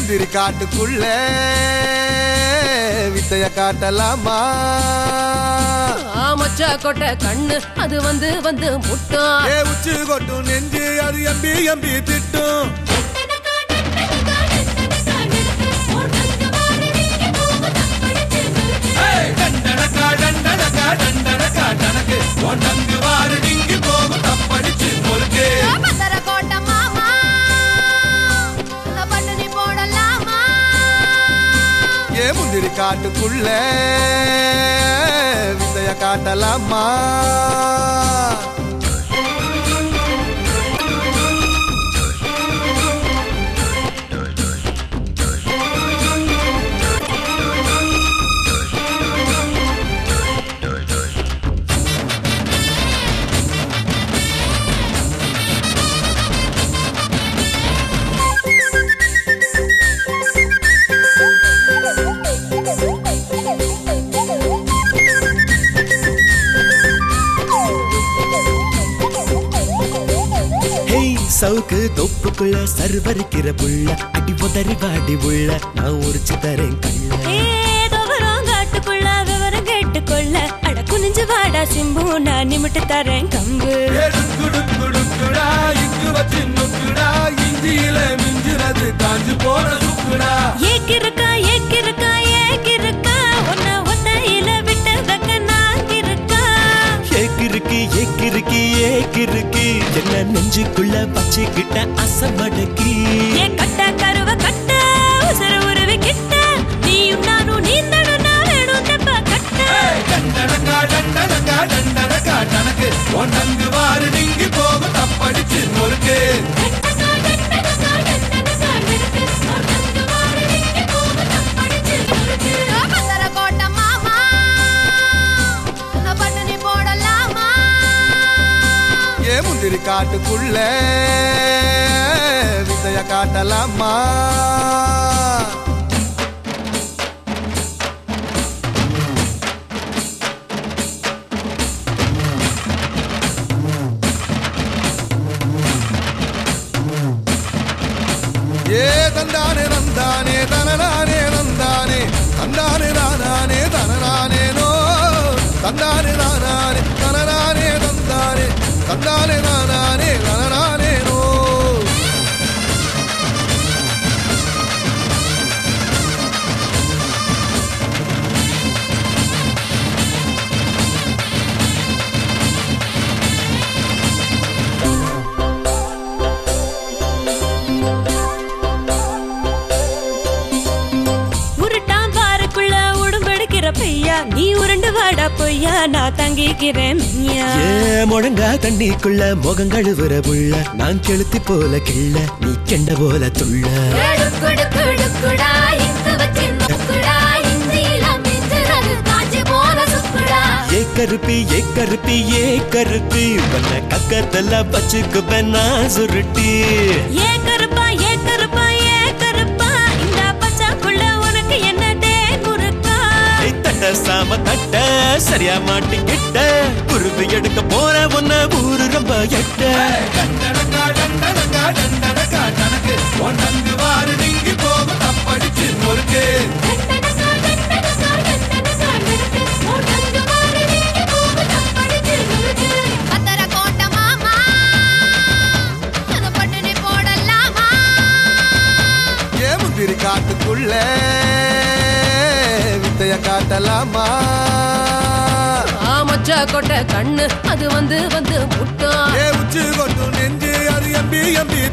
முந்திரி காட்டுக்குள்ள வித்தைய காட்டலாமா மச்சா கொட்டை கண்ணு அது வந்து வந்து முட்டும் ஏ உச்சி கொட்டும் நெஞ்சு அது எம்பி எம்பி திட்டும் டண்டனக்கா டண்டனக்கா டண்டனக்கா டனக்கு ஒன்னங்கு வாரு டிங்கி போகும் தப்படிச்சு பொறுக்கு பந்தர கோட்டை மாமா பண்ணு நீ போடலாமா ஏ முந்திரி காட்டுக்குள்ள வித்தைய காட்டலாமா ஹேய் சவுக்கு தொப்புக்குள்ள சர்வரிக்கிற புள்ள அடி உதறி வாடி உள்ள நான் உரிச்சு தரேன் கள்ள ஏதோ காட்டுக்குள்ள விவரம் கேட்டுக்கொள்ள அட குனிஞ்சு வாடா சிம்பு நான் நிமிட்டு தரேன் கம்பு எடுக்குடுக்குடுக்குடா இங்கு வச்சு நுக்குடா இஞ்சியில மிஞ்சுறது காஞ்சு போன சுக்குடா ஏக்கிருக்கா ஏக்கிருக்கா ஏக்கிருக்கா உன்னை ஒத்தையில விட்டு வைக்க நான் இருக்கா ஏக்கிருக்கு ஏக்கிருக்கு ஏக்கிருக்கு என்ன நெஞ்சுக்குள்ள பச்சைக்கிட்ட அசமடக்கி ஏன் கட்ட கருவ கட்ட உசர உருவி கிட்ட நீயும் நானும் நீந்தணும் நான் வேணும் தெப்ப கட்ட டண்டனக்கா டண்டனக்கா டண்டனக்கா டனக்கு ஒன்னங்கு வாரு டிங்கி போகும் தப்படிச்சு பொறுக்கு பந்தர கோட்டை மாமா பண்ணு நீ போடலாமா ஏ முந்திரி காட்டுக்குள்ள வித்தைய காட்டலாமா ஏ தந்தானே நந்தானே தனநானே நந்தானே தந்தானே நானே தனநானே நோ தந்தானே நானே தனநானே தந்தானே தந்தானே நானே தனநானே நோ உருட்டான் பாருக்குள்ள உடும்பெடுக்கிற பையா நீ உருண்டு வாடா பொய்யா நான் தங்கிக்கிறேன் மெய்யா ஏ முழங்கா தண்ணிக்குள்ள முகம் கழுவுற புள்ள நான் கெளுத்தி போல கிள்ள நீ கெண்ட போல துள்ள எடுக்குடுக்குடுக்குடா இங்கு வச்சு நுக்குடா இந்தியில மிஞ்சுறது காஞ்சி போன சுக்குடா ஏ கருப்பி ஏ கருப்பி ஏ கருப்பி உன்ன கக்கத்துல பச்சுக்குப்பேன் நான் சுருட்டி ஏ கருப்பா ஏ கருப்பா ஏ கருப்பா இந்த பச்சாக்குள்ள உனக்கு என்ன தேன் முறுக்கா ஏய், தட்ட சாம தட்ட சரியா மாட்டிக்கிட்ட குருவி எடுக்க போற உன்ன ஊரு ரொம்ப எட்ட டண்டனக்கா டண்டனக்கா டண்டனக்கா டனக்கு ஒன்னங்கு வாரு டிங்கி போகும் தப்படிச்சு பொறுக்கு பந்தர கோட்டை மாமா பண்ணு நீ போடலாமா ஏ முந்திரி காட்டுக்குள்ள வித்தைய காட்டலாமா மச்சா கொட்டை கண்ணு அது வந்து வந்து முட்டும் ஏ உச்சி கொட்டும் நெஞ்சு அது எம்பி எம்பி